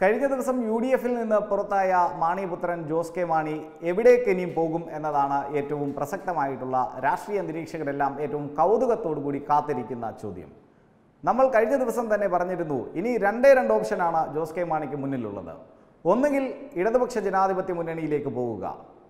കഴിഞ്ഞ ദിവസം U D എഫിൽ നിന്ന് പുറത്തായ മാണിപുത്രൻ ജോസ് കെ മാണി എവിടേക്ക് ഇനിയും പോകും എന്നതാണ് ഏറ്റവും പ്രസക്തമായിട്ടുള്ള രാഷ്ട്രീയ നിരീക്ഷകരെല്ലാം ഏറ്റവും കൗതുകത്തോടു കൂടി കാത്തിരിക്കുന്ന ചോദ്യം നമ്മൾ കഴിഞ്ഞ ദിവസം തന്നെ പറഞ്ഞിരുന്നു ഇനി രണ്ടേ രണ്ട് ഓപ്ഷനാണ് ജോസ് കെ മാണിക്ക് മുന്നിലുള്ളത് ഒന്നുകിൽ ഇടതുപക്ഷ ജനാധിപത്യ മുന്നണിയിലേക്ക് പോവുക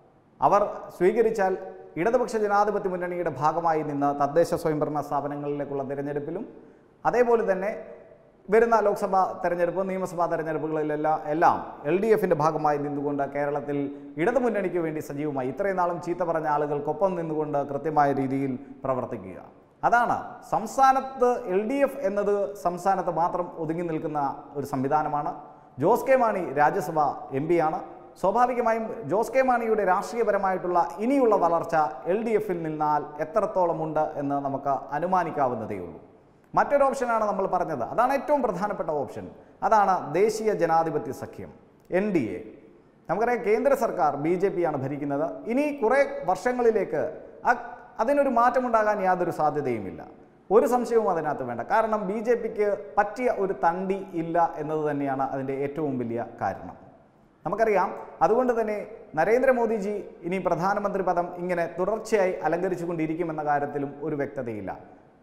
അവർ സ്വീകരിച്ചാൽ ഇടതുപക്ഷ ജനാധിപത്യ മുന്നണിയുടെ ഭാഗമായി നിന്ന് തദ്ദേശ സ്വയംഭരണ സ്ഥാപനങ്ങളിലേക്കുള്ള തിരഞ്ഞെടുപ്പിലും അതേപോലെ തന്നെ വരുന്ന ലോക്സഭാ തെരഞ്ഞെടുപ്പ് നിയമസഭാ തെരഞ്ഞെടുപ്പുകളിലെല്ലാം എല്ലാം എൽ ഡി എഫിൻ്റെ ഭാഗമായി നിന്നുകൊണ്ട് കേരളത്തിൽ ഇടതുമുന്നണിക്ക് വേണ്ടി സജീവമായി ഇത്രയും നാളും ചീത്ത പറഞ്ഞ ആളുകൾക്കൊപ്പം നിന്നുകൊണ്ട് കൃത്യമായ രീതിയിൽ പ്രവർത്തിക്കുക അതാണ് സംസ്ഥാനത്ത് എൽ ഡി എഫ് എന്നത് സംസ്ഥാനത്ത് മാത്രം ഒതുങ്ങി നിൽക്കുന്ന ഒരു സംവിധാനമാണ് ജോസ് കെ മാണി രാജ്യസഭ എം ആണ് സ്വാഭാവികമായും ജോസ് കെ മാണിയുടെ രാഷ്ട്രീയപരമായിട്ടുള്ള ഇനിയുള്ള വളർച്ച എൽ ഡി എഫിൽ നിന്നാൽ എത്രത്തോളം ഉണ്ട് എന്ന് നമുക്ക് അനുമാനിക്കാവുന്നതേ ഉള്ളൂ മറ്റൊരു ഓപ്ഷനാണ് നമ്മൾ പറഞ്ഞത് അതാണ് ഏറ്റവും പ്രധാനപ്പെട്ട ഓപ്ഷൻ അതാണ് ദേശീയ ജനാധിപത്യ സഖ്യം എൻ ഡി എ നമുക്കറിയാം കേന്ദ്ര സർക്കാർ ബി ജെ പി ആണ് ഭരിക്കുന്നത് ഇനി കുറേ വർഷങ്ങളിലേക്ക് അ- അതിനൊരു മാറ്റമുണ്ടാകാൻ യാതൊരു സാധ്യതയുമില്ല ഒരു സംശയവും അതിനകത്ത് വേണ്ട കാരണം ബി ജെ പിക്ക് പറ്റിയ ഒരു തണ്ടി ഇല്ല എന്നത് തന്നെയാണ് അതിൻ്റെ ഏറ്റവും വലിയ കാരണം നമുക്കറിയാം അതുകൊണ്ട് തന്നെ നരേന്ദ്രമോദിജി ഇനി പ്രധാനമന്ത്രി പദം ഇങ്ങനെ തുടർച്ചയായി അലങ്കരിച്ചു കൊണ്ടിരിക്കുമെന്ന കാര്യത്തിലും ഒരു വ്യക്തതയില്ല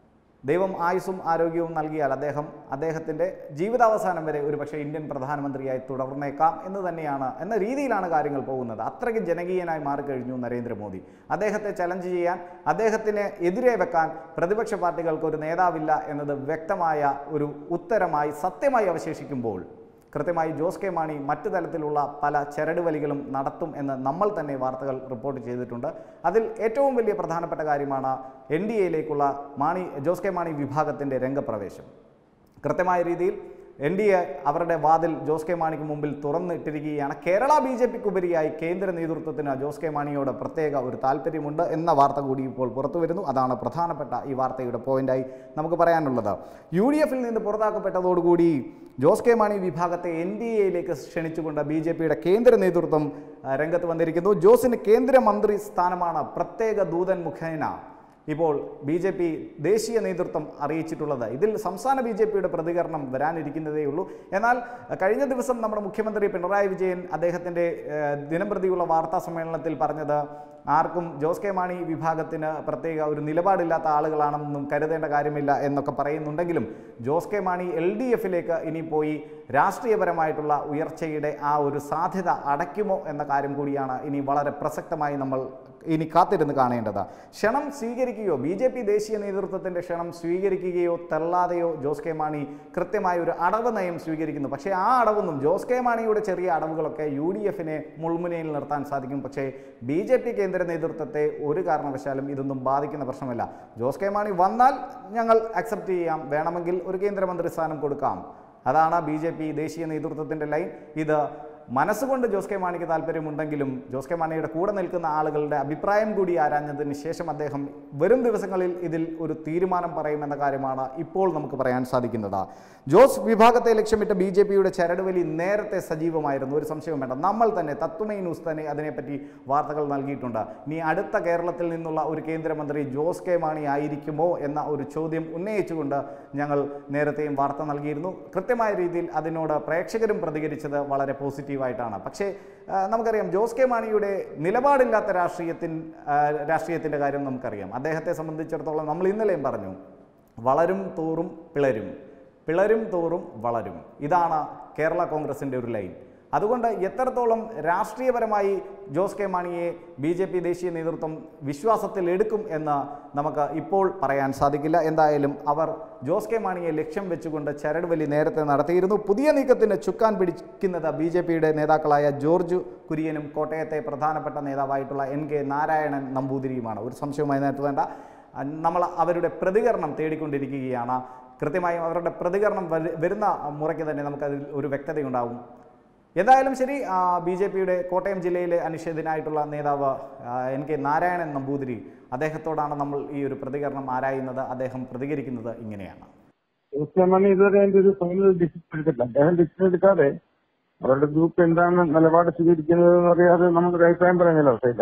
ദൈവം ആയുസ്സും ആരോഗ്യവും നൽകിയാൽ അദ്ദേഹം അദ്ദേഹത്തിൻ്റെ ജീവിതാവസാനം വരെ ഒരുപക്ഷെ ഇന്ത്യൻ പ്രധാനമന്ത്രിയായി തുടർന്നേക്കാം എന്ന് തന്നെയാണ് എന്ന രീതിയിലാണ് കാര്യങ്ങൾ പോകുന്നത് അത്രയ്ക്ക് ജനകീയനായി മാറിക്കഴിഞ്ഞു നരേന്ദ്രമോദി അദ്ദേഹത്തെ ചലഞ്ച് ചെയ്യാൻ അദ്ദേഹത്തിന് എതിരെ വെക്കാൻ പ്രതിപക്ഷ പാർട്ടികൾക്ക് ഒരു നേതാവില്ല എന്നത് വ്യക്തമായ ഒരു ഉത്തരമായി സത്യമായി അവശേഷിക്കുമ്പോൾ കൃത്യമായി ജോസ് കെ മാണി മറ്റു തലത്തിലുള്ള പല ചരടുവലികളും നടത്തും എന്ന് നമ്മൾ തന്നെ വാർത്തകൾ റിപ്പോർട്ട് ചെയ്തിട്ടുണ്ട് അതിൽ ഏറ്റവും വലിയ പ്രധാനപ്പെട്ട കാര്യമാണ് എൻ ഡി എയിലേക്കുള്ള മാണി ജോസ് കെ മാണി വിഭാഗത്തിൻ്റെ രംഗപ്രവേശം കൃത്യമായ രീതിയിൽ എൻ ഡി എ അവരുടെ വാതിൽ ജോസ് കെ മാണിക്ക് മുമ്പിൽ തുറന്നിട്ടിരിക്കുകയാണ് കേരള ബി ജെ പിക്ക് ഉപരിയായി കേന്ദ്ര നേതൃത്വത്തിന് ജോസ് കെ മാണിയോട് പ്രത്യേക ഒരു താല്പര്യമുണ്ട് എന്ന വാർത്ത കൂടി ഇപ്പോൾ പുറത്തു വരുന്നു അതാണ് പ്രധാനപ്പെട്ട ഈ വാർത്തയുടെ പോയിന്റായി നമുക്ക് പറയാനുള്ളത് യു ഡി എഫിൽ നിന്ന് പുറത്താക്കപ്പെട്ടതോടുകൂടി ജോസ് കെ മാണി വിഭാഗത്തെ എൻ ഡി എയിലേക്ക് ക്ഷണിച്ചുകൊണ്ട് ബി ജെ പിയുടെ കേന്ദ്ര നേതൃത്വം ആ, രംഗത്ത് വന്നിരിക്കുന്നു ജോസിന് കേന്ദ്രമന്ത്രി സ്ഥാനമാണ് പ്രത്യേക ദൂതൻ മുഖേന ഇപ്പോൾ ബി ജെ പി ദേശീയ നേതൃത്വം അറിയിച്ചിട്ടുള്ളത് ഇതിൽ സംസ്ഥാന ബി ജെ പിയുടെ പ്രതികരണം വരാനിരിക്കുന്നതേ ഉള്ളൂ എന്നാൽ അഹ്, കഴിഞ്ഞ ദിവസം നമ്മുടെ മുഖ്യമന്ത്രി പിണറായി വിജയൻ അദ്ദേഹത്തിൻ്റെ ഏഹ്, ദിനംപ്രതിയുള്ള വാർത്താ സമ്മേളനത്തിൽ പറഞ്ഞത് ആർക്കും ജോസ് കെ മാണി വിഭാഗത്തിന് പ്രത്യേക ഒരു നിലപാടില്ലാത്ത ആളുകളാണെന്നും കരുതേണ്ട കാര്യമില്ല എന്നൊക്കെ പറയുന്നുണ്ടെങ്കിലും Jose K Mani L D എഫിലേക്ക് ഇനി പോയി രാഷ്ട്രീയപരമായിട്ടുള്ള ഉയർച്ചയുടെ ആ ഒരു സാധ്യത അടയ്ക്കുമോ എന്ന കാര്യം കൂടിയാണ് ഇനി വളരെ പ്രസക്തമായി നമ്മൾ ഇനി കാത്തിരുന്ന് കാണേണ്ടത് ക്ഷണം സ്വീകരിക്കുകയോ ബി ജെ പി ദേശീയ നേതൃത്വത്തിൻ്റെ ക്ഷണം സ്വീകരിക്കുകയോ തള്ളാതെയോ ജോസ് കെ മാണി കൃത്യമായ ഒരു അടവ് നയം സ്വീകരിക്കുന്നു പക്ഷേ ആ അടവൊന്നും ജോസ് കെ മാണിയുടെ ചെറിയ അടവുകളൊക്കെ യു ഡി എഫിനെ മുൾമുനയിൽ നിർത്താൻ സാധിക്കും പക്ഷേ ബി ജെ പി കേന്ദ്ര നേതൃത്വത്തെ ഒരു കാരണവശാലും ഇതൊന്നും ബാധിക്കുന്ന പ്രശ്നമല്ല ജോസ് കെ മാണി വന്നാൽ ഞങ്ങൾ അക്സെപ്റ്റ് ചെയ്യാം വേണമെങ്കിൽ ഒരു കേന്ദ്രമന്ത്രി സ്ഥാനം കൊടുക്കാം അതാണ് ബി ജെ പി ദേശീയ നേതൃത്വത്തിൻ്റെ ലൈൻ ഇത് മനസ്സുകൊണ്ട് ജോസ് കെ മാണിക്ക് താല്പര്യമുണ്ടെങ്കിലും ജോസ് കെ മാണിയുടെ കൂടെ നിൽക്കുന്ന ആളുകളുടെ അഭിപ്രായം കൂടി ആരാഞ്ഞതിന് ശേഷം അദ്ദേഹം വരും ദിവസങ്ങളിൽ ഇതിൽ ഒരു തീരുമാനം പറയുമെന്ന കാര്യമാണ് ഇപ്പോൾ നമുക്ക് പറയാൻ സാധിക്കുന്നത് ജോസ് വിഭാഗത്തെ ലക്ഷ്യമിട്ട് ബി ജെ പിയുടെ ചരടുവലി നേരത്തെ സജീവമായിരുന്നു ഒരു സംശയവും വേണ്ട നമ്മൾ തന്നെ തത്വമൈ ന്യൂസ് തന്നെ അതിനെപ്പറ്റി വാർത്തകൾ നൽകിയിട്ടുണ്ട് ഇനി അടുത്ത കേരളത്തിൽ നിന്നുള്ള ഒരു കേന്ദ്രമന്ത്രി ജോസ് കെ മാണി ആയിരിക്കുമോ എന്ന ഒരു ചോദ്യം ഉന്നയിച്ചുകൊണ്ട് ഞങ്ങൾ നേരത്തെയും വാർത്ത നൽകിയിരുന്നു കൃത്യമായ രീതിയിൽ അതിനോട് പ്രേക്ഷകരും പ്രതികരിച്ചത് വളരെ പോസിറ്റീവായിട്ടാണ് പക്ഷേ ആ, നമുക്കറിയാം ജോസ് കെ മാണിയുടെ നിലപാടില്ലാത്ത രാഷ്ട്രീയത്തിൻ ആ, രാഷ്ട്രീയത്തിൻ്റെ കാര്യം നമുക്കറിയാം അദ്ദേഹത്തെ സംബന്ധിച്ചിടത്തോളം നമ്മൾ ഇന്നലെയും പറഞ്ഞു വളരും തോറും പിളരും പിളരും തോറും വളരും ഇതാണ് കേരള കോൺഗ്രസിൻ്റെ ഒരു ലൈൻ അതുകൊണ്ട് എത്രത്തോളം രാഷ്ട്രീയപരമായി ജോസ് കെ മാണിയെ ബി ജെ പി ദേശീയ നേതൃത്വം വിശ്വാസത്തിൽ എടുക്കും എന്ന് നമുക്ക് ഇപ്പോൾ പറയാൻ സാധിക്കില്ല എന്തായാലും അവർ ജോസ് കെ മാണിയെ ലക്ഷ്യം വെച്ചുകൊണ്ട് ചരടുവലി നേരത്തെ നടത്തിയിരുന്നു പുതിയ നീക്കത്തിന് ചുക്കാൻ പിടിക്കുന്നത് ബി ജെ പിയുടെ നേതാക്കളായ ജോർജ് കുര്യനും കോട്ടയത്തെ പ്രധാനപ്പെട്ട നേതാവായിട്ടുള്ള എൻ കെ നാരായണൻ നമ്പൂതിരിയുമാണ് ഒരു സംശയവുമായി നേരത്തെ വേണ്ട നമ്മൾ അവരുടെ പ്രതികരണം തേടിക്കൊണ്ടിരിക്കുകയാണ് കൃത്യമായും അവരുടെ പ്രതികരണം വരു- വരുന്ന മുറയ്ക്ക് തന്നെ നമുക്കതിൽ ഒരു വ്യക്തതയുണ്ടാവും എന്തായാലും ശരി ബി ജെ പിയുടെ കോട്ടയം ജില്ലയിലെ അനിഷേധനായിട്ടുള്ള നേതാവ് ആ, എൻ കെ നാരായണൻ നമ്പൂതിരി അദ്ദേഹത്തോടാണ് നമ്മൾ ഈ ഒരു പ്രതികരണം ആരായുന്നത് അദ്ദേഹം പ്രതികരിക്കുന്നത് ഇങ്ങനെയാണ് മുസ്ലിം ഇതുവരെ അതിന്റെ ഒരു ഫൈനൽ ഡിസിഷൻ എടുത്തിട്ടില്ല അദ്ദേഹം ഡിസിഷൻ എടുക്കാതെ അവരുടെ ഗ്രൂപ്പ് എന്താണ് നിലപാട് സ്വീകരിക്കുന്നത് എന്ന് അറിയാതെ നമുക്കൊരു അഭിപ്രായം പറയാൻ അവസ്ഥയില്ല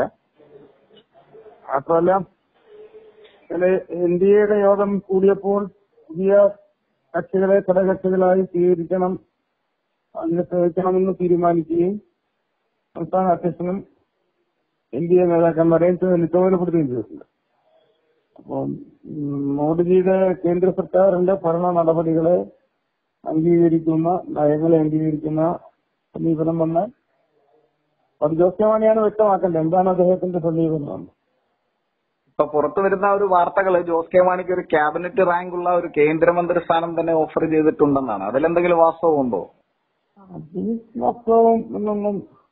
മാത്രമല്ല എൻ ഡി എയുടെ യോഗം കൂടിയപ്പോൾ പുതിയ കക്ഷികളെ ഘടകകക്ഷികളായി സ്വീകരിക്കണം അതിനെ സേവിക്കണമെന്ന് തീരുമാനിക്കുകയും സംസ്ഥാന അധ്യക്ഷനും എൻ ഡി എ നേതാക്കന്മാരെയും ചുമതലപ്പെടുത്തുകയും ചെയ്തിട്ടുണ്ട് അപ്പം ഉം, മോദിജിയുടെ കേന്ദ്ര സർക്കാരിന്റെ ഭരണ നടപടികളെ അംഗീകരിക്കുന്ന നയങ്ങളെ അംഗീകരിക്കുന്ന സമീപനം വന്ന് അത് ജോസ് കെ മാണിയാണ് വ്യക്തമാക്കേണ്ടത് എന്താണ് അദ്ദേഹത്തിന്റെ സമീപനം ഇപ്പൊ പുറത്തു വരുന്ന ഒരു വാർത്തകൾ ജോസ് കെ മാണിക്ക് ഒരു ക്യാബിനറ്റ് റാങ്ക് ഉള്ള ഒരു കേന്ദ്രമന്ത്രി സ്ഥാനം തന്നെ ഓഫർ ചെയ്തിട്ടുണ്ടെന്നാണ് അതിലെന്തെങ്കിലും വാസ്തവമുണ്ടോ അതിൽ വാസ്തവം എന്നൊന്നും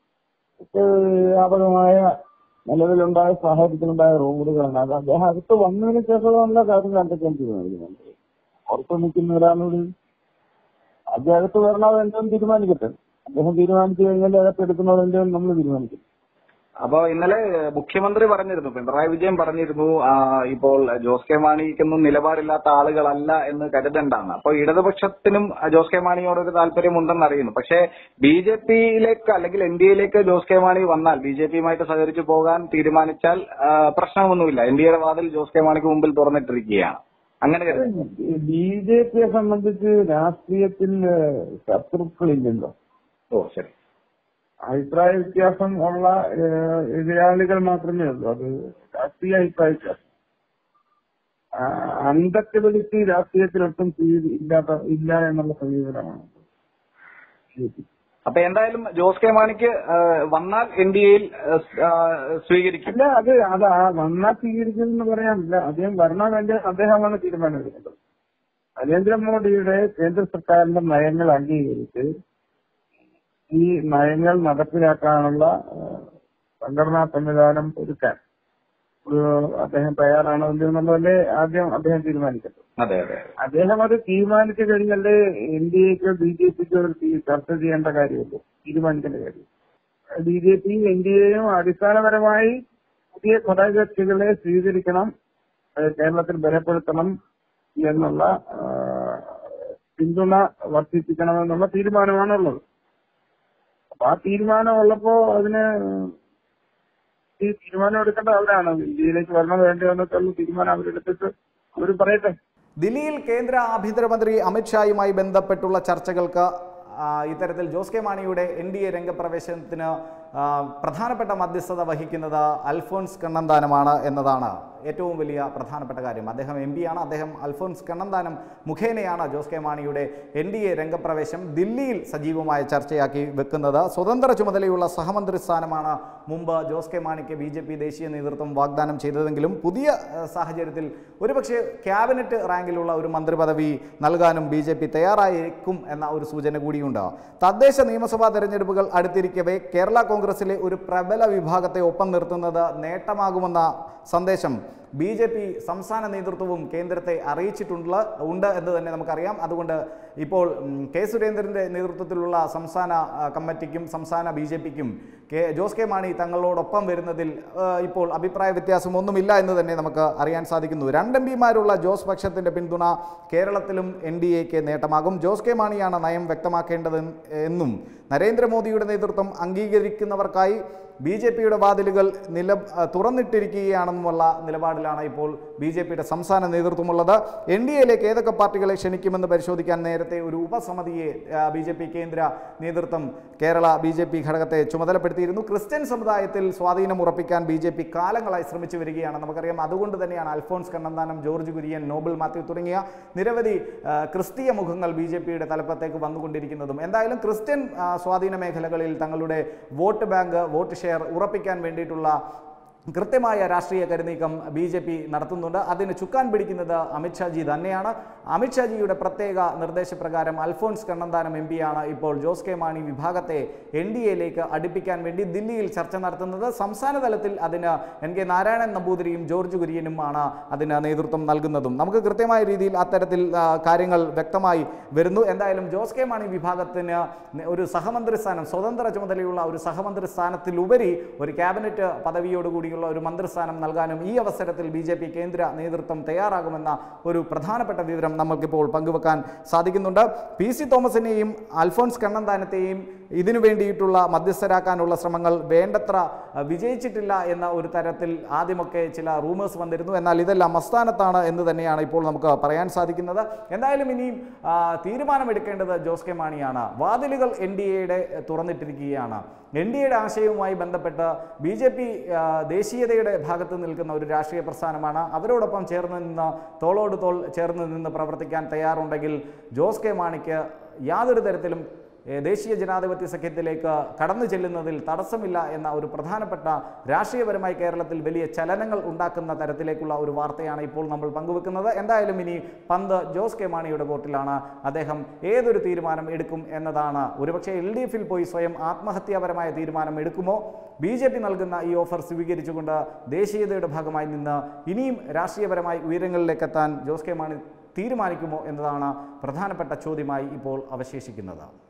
വ്യാപകമായ നിലവിലുണ്ടായ സാഹചര്യത്തിലുണ്ടായ റോഡുകളാണ് അത് അദ്ദേഹം അകത്ത് വന്നതിന് ശേഷമുള്ള കാര്യങ്ങൾ എന്തൊക്കെയാണ് തീരുമാനിക്കുന്നുണ്ട് പുറത്ത് നിൽക്കുന്ന ഒരാളോട് അദ്ദേഹം അകത്ത് വരണത് എന്തെങ്കിലും തീരുമാനിക്കട്ടെ അദ്ദേഹം തീരുമാനിച്ചു കഴിഞ്ഞാൽ അകത്ത് എടുക്കുന്നത് എന്തെങ്കിലും നമ്മൾ തീരുമാനിക്കും അപ്പൊ ഇന്നലെ മുഖ്യമന്ത്രി പറഞ്ഞിരുന്നു പിണറായി വിജയൻ പറഞ്ഞിരുന്നു ആ, ഇപ്പോൾ ജോസ് കെ മാണിക്കൊന്നും നിലപാടില്ലാത്ത ആളുകളല്ല എന്ന് കരുതണ്ടാണ് അപ്പൊ ഇടതുപക്ഷത്തിനും ജോസ് കെ മാണിയോട് ഒരു താല്പര്യമുണ്ടെന്ന് അറിയുന്നു പക്ഷേ ബി ജെ പിയിലേക്ക് അല്ലെങ്കിൽ എൻ ഡി എയിലേക്ക് ജോസ് കെ മാണി വന്നാൽ ബി ജെ പിയുമായിട്ട് സഹകരിച്ചു പോകാൻ തീരുമാനിച്ചാൽ ആ, പ്രശ്നമൊന്നുമില്ല എൻ ഡി എയുടെ വാതിൽ ജോസ് കെ മാണിക്ക് മുമ്പിൽ തുറന്നിട്ടിരിക്കുകയാണ് അങ്ങനെ കരുതുന്നു ബി ജെ പിയെ സംബന്ധിച്ച് രാഷ്ട്രീയത്തിൽ ശത്രുക്കളില്ലല്ലോ ഓ ശരി അഭിപ്രായ വ്യത്യാസം ഉള്ള ഏഹ്, എതിരാളികൾ മാത്രമേ ഉള്ളൂ അത് രാഷ്ട്രീയ അഭിപ്രായ വ്യത്യാസം ആ, അന്തത്തെ വിളിച്ച് രാഷ്ട്രീയത്തിലൊട്ടും സ്വീ- ഇല്ലാത്ത ഇല്ല എന്നുള്ള സമീപനമാണ് അപ്പൊ എന്തായാലും ജോസ് കെ മാണിക്ക് ആ, വന്നാൽ എൻ ഡി എയിൽ സ്വീകരിക്കും അല്ല അത് അത് ആ വന്നാൽ സ്വീകരിക്കുമെന്ന് പറയാനില്ല അദ്ദേഹം വരണം വേണ്ടി അദ്ദേഹമാണ് തീരുമാനമെടുക്കുന്നത് നരേന്ദ്രമോദിയുടെ കേന്ദ്ര സർക്കാരിന്റെ നയങ്ങൾ അംഗീകരിച്ച് ഈ നയങ്ങൾ നടപ്പിലാക്കാനുള്ള ആ, സംഘടനാ സംവിധാനം ഒരുക്കാൻ ഒരു അദ്ദേഹം തയ്യാറാണോ ഇല്ലയോ എന്നുള്ളതല്ലേ ആദ്യം അദ്ദേഹം തീരുമാനിക്കട്ടെ അതെ അതെ അദ്ദേഹം അത് തീരുമാനിച്ചു കഴിഞ്ഞാലേ എൻ ഡി എക്കോ ബി ജെ പിക്കോ ചർച്ച ചെയ്യേണ്ട കാര്യമുള്ളൂ തീരുമാനിക്കേണ്ട കാര്യം ബി ജെ പിയും എൻ ഡി എയും അടിസ്ഥാനപരമായി പുതിയ ഘടകകക്ഷികളെ സ്വീകരിക്കണം അത് കേരളത്തിൽ ബലപ്പെടുത്തണം എന്നുള്ള ആ, പിന്തുണ വർദ്ധിപ്പിക്കണമെന്നുള്ള തീരുമാനമാണുള്ളത് അപ്പൊ ആ തീരുമാനം ഉള്ളപ്പോ അതിന് ഈ തീരുമാനം എടുക്കേണ്ട അവരാണ് ഇന്ത്യയിലേക്ക് വരണം വേണ്ടയോ എന്നൊക്കെയുള്ള തീരുമാനം അവരെടുത്തിട്ട് അവർ പറയട്ടെ ദില്ലിയിൽ കേന്ദ്ര ആഭ്യന്തരമന്ത്രി അമിത്ഷായുമായി ബന്ധപ്പെട്ടുള്ള ചർച്ചകൾക്ക് ആ, ഇത്തരത്തിൽ ജോസ് കെ മാണിയുടെ എൻ ഡി എ രംഗപ്രവേശനത്തിന് ആ, പ്രധാനപ്പെട്ട മധ്യസ്ഥത വഹിക്കുന്നത് അൽഫോൻസ് കണ്ണന്താനമാണ് എന്നതാണ് ഏറ്റവും വലിയ പ്രധാനപ്പെട്ട കാര്യം അദ്ദേഹം എം ആണ് അദ്ദേഹം അൽഫോൻസ് കണ്ണന്താനം മുഖേനയാണ് ജോസ് കെ മാണിയുടെ എൻ ഡി എ രംഗപ്രവേശം ദില്ലിയിൽ സജീവമായ ചർച്ചയാക്കി വെക്കുന്നത് സ്വതന്ത്ര ചുമതലയുള്ള സഹമന്ത്രി സ്ഥാനമാണ് മുമ്പ് ജോസ് കെ മാണിക്ക് ബി ജെ പി ദേശീയ നേതൃത്വം വാഗ്ദാനം ചെയ്തതെങ്കിലും പുതിയ ഏഹ്, സാഹചര്യത്തിൽ ഒരുപക്ഷെ ക്യാബിനറ്റ് റാങ്കിലുള്ള ഒരു മന്ത്രി പദവി നൽകാനും ബി ജെ പി തയ്യാറായേക്കും എന്ന ഒരു സൂചന കൂടിയുണ്ട് തദ്ദേശ നിയമസഭാ തെരഞ്ഞെടുപ്പുകൾ അടുത്തിരിക്കവേ കേരള കോൺഗ്രസിലെ ഒരു പ്രബല വിഭാഗത്തെ ഒപ്പം നിർത്തുന്നത് നേട്ടമാകുമെന്ന സന്ദേശം ബി ജെ പി സംസ്ഥാന നേതൃത്വവും കേന്ദ്രത്തെ അറിയിച്ചിട്ടുള്ള ഉണ്ട് എന്ന് തന്നെ നമുക്കറിയാം അതുകൊണ്ട് ഇപ്പോൾ ഉം, കെ സുരേന്ദ്രൻ്റെ നേതൃത്വത്തിലുള്ള സംസ്ഥാന ആ, കമ്മിറ്റിക്കും സംസ്ഥാന ബി ജെ പിക്കും കെ ജോസ് കെ മാണി തങ്ങളോടൊപ്പം വരുന്നതിൽ ആ, ഇപ്പോൾ അഭിപ്രായ വ്യത്യാസം ഒന്നുമില്ല എന്ന് തന്നെ നമുക്ക് അറിയാൻ സാധിക്കുന്നു രണ്ട് എം പിമാരുള്ള ജോസ് പക്ഷത്തിൻ്റെ പിന്തുണ കേരളത്തിലും എൻ ഡി എക്ക് നേട്ടമാകും ജോസ് കെ മാണിയാണ് നയം വ്യക്തമാക്കേണ്ടത് എന്നും നരേന്ദ്രമോദിയുടെ നേതൃത്വം അംഗീകരിക്കുന്നവർക്കായി ബി ജെ പിയുടെ വാതിലുകൾ നില ആ, തുറന്നിട്ടിരിക്കുകയാണെന്നുമുള്ള നിലപാടിലാണ് ഇപ്പോൾ ബി ജെ പിയുടെ സംസ്ഥാന നേതൃത്വമുള്ളത് എൻ ഡി എയിലേക്ക് ഏതൊക്കെ പാർട്ടികളെ ക്ഷണിക്കുമെന്ന് പരിശോധിക്കാൻ നേരത്തെ ഒരു ഉപസമിതിയെ ബി ജെ പി കേന്ദ്ര നേതൃത്വം കേരള ബി ജെ പി ഘടകത്തെ ചുമതലപ്പെടുത്തിയിരുന്നു ക്രിസ്ത്യൻ സമുദായത്തിൽ സ്വാധീനം ഉറപ്പിക്കാൻ ബി ജെ പി കാലങ്ങളായി ശ്രമിച്ചു വരികയാണ് നമുക്കറിയാം അതുകൊണ്ട് തന്നെയാണ് അൽഫോൺസ് കണ്ണന്താനം ജോർജ് കുര്യൻ നോബിൾ മാത്യു തുടങ്ങിയ നിരവധി ആ, ക്രിസ്തീയ മുഖങ്ങൾ ബി ജെ പിയുടെ തലപ്പത്തേക്ക് വന്നുകൊണ്ടിരിക്കുന്നതും എന്തായാലും ക്രിസ്ത്യൻ ആ, സ്വാധീന മേഖലകളിൽ തങ്ങളുടെ വോട്ട് ബാങ്ക് വോട്ട് ഷെയർ ഉറപ്പിക്കാൻ വേണ്ടിയിട്ടുള്ള കൃത്യമായ രാഷ്ട്രീയ കരുനീക്കം ബി ജെ പി നടത്തുന്നുണ്ട് അതിന് ചുക്കാൻ പിടിക്കുന്നത് അമിത്ഷാജി തന്നെയാണ് അമിത്ഷാജിയുടെ പ്രത്യേക നിർദ്ദേശപ്രകാരം അൽഫോൺസ് കണ്ണന്താനം എം പിയാണ് ഇപ്പോൾ ജോസ് കെ മാണി വിഭാഗത്തെ എൻ ഡി എയിലേക്ക് അടുപ്പിക്കാൻ വേണ്ടി ദില്ലിയിൽ ചർച്ച നടത്തുന്നത് സംസ്ഥാന തലത്തിൽ അതിന് എൻ കെ നാരായണൻ നമ്പൂതിരിയും ജോർജ് കുര്യനുമാണ് അതിന് നേതൃത്വം നൽകുന്നതും നമുക്ക് കൃത്യമായ രീതിയിൽ അത്തരത്തിൽ ആ, കാര്യങ്ങൾ വ്യക്തമായി വരുന്നു എന്തായാലും ജോസ് കെ മാണി വിഭാഗത്തിന് ഒരു സഹമന്ത്രി സ്ഥാനം സ്വതന്ത്ര ചുമതലയുള്ള ഒരു സഹമന്ത്രി സ്ഥാനത്തിലുപരി ഒരു ക്യാബിനറ്റ് പദവിയോടുകൂടിയുള്ള ഒരു മന്ത്രിസ്ഥാനം നൽകാനും ഈ അവസരത്തിൽ ബി ജെ പി കേന്ദ്ര നേതൃത്വം തയ്യാറാകുമെന്ന ഒരു പ്രധാനപ്പെട്ട വിവരം നമ്മൾക്കിപ്പോൾ പങ്കുവെക്കാൻ സാധിക്കുന്നുണ്ട് പി സി തോമസിനെയും അൽഫോൺസ് കണ്ണന്താനത്തെയും ഇതിനു വേണ്ടിയിട്ടുള്ള മധ്യസ്ഥരാക്കാനുള്ള ശ്രമങ്ങൾ വേണ്ടത്ര ആ, വിജയിച്ചിട്ടില്ല എന്ന ഒരു തരത്തിൽ ആദ്യമൊക്കെ ചില റൂമേഴ്സ് വന്നിരുന്നു എന്നാൽ ഇതെല്ലാം അസ്ഥാനത്താണ് എന്ന് തന്നെയാണ് ഇപ്പോൾ നമുക്ക് പറയാൻ സാധിക്കുന്നത് എന്തായാലും ഇനിയും ആ, തീരുമാനമെടുക്കേണ്ടത് ജോസ് കെ മാണിയാണ് വാതിലുകൾ എൻ ഡി എയുടെ തുറന്നിട്ടിരിക്കുകയാണ് എൻ ഡി എയുടെ ആശയവുമായി ബന്ധപ്പെട്ട് ബി ജെ പി ദേശീയതയുടെ ഭാഗത്ത് നിൽക്കുന്ന ഒരു രാഷ്ട്രീയ പ്രസ്ഥാനമാണ് അവരോടൊപ്പം ചേർന്ന് നിന്ന് തോളോട് തോൾ ചേർന്ന് നിന്ന് പ്രവർത്തിക്കാൻ തയ്യാറുണ്ടെങ്കിൽ ജോസ് കെ മാണിക്ക് യാതൊരു തരത്തിലും ഏ, ദേശീയ ജനാധിപത്യ സഖ്യത്തിലേക്ക് കടന്നു ചെല്ലുന്നതിൽ തടസ്സമില്ല എന്ന ഒരു പ്രധാനപ്പെട്ട രാഷ്ട്രീയപരമായി കേരളത്തിൽ വലിയ ചലനങ്ങൾ ഉണ്ടാക്കുന്ന തരത്തിലേക്കുള്ള ഒരു വാർത്തയാണ് ഇപ്പോൾ നമ്മൾ പങ്കുവെക്കുന്നത് എന്തായാലും ഇനി പന്ത് ജോസ് കെ മാണിയുടെ കോർട്ടിലാണ് അദ്ദേഹം ഏതൊരു തീരുമാനം എടുക്കും എന്നതാണ് ഒരുപക്ഷെ എൽ ഡി എഫിൽ പോയി സ്വയം ആത്മഹത്യാപരമായ തീരുമാനം എടുക്കുമോ ബി ജെ പി നൽകുന്ന ഈ ഓഫർ സ്വീകരിച്ചുകൊണ്ട് ദേശീയതയുടെ ഭാഗമായി നിന്ന് ഇനിയും രാഷ്ട്രീയപരമായി ഉയരങ്ങളിലേക്കെത്താൻ ജോസ് കെ മാണി തീരുമാനിക്കുമോ എന്നതാണ് പ്രധാനപ്പെട്ട ചോദ്യമായി ഇപ്പോൾ അവശേഷിക്കുന്നത്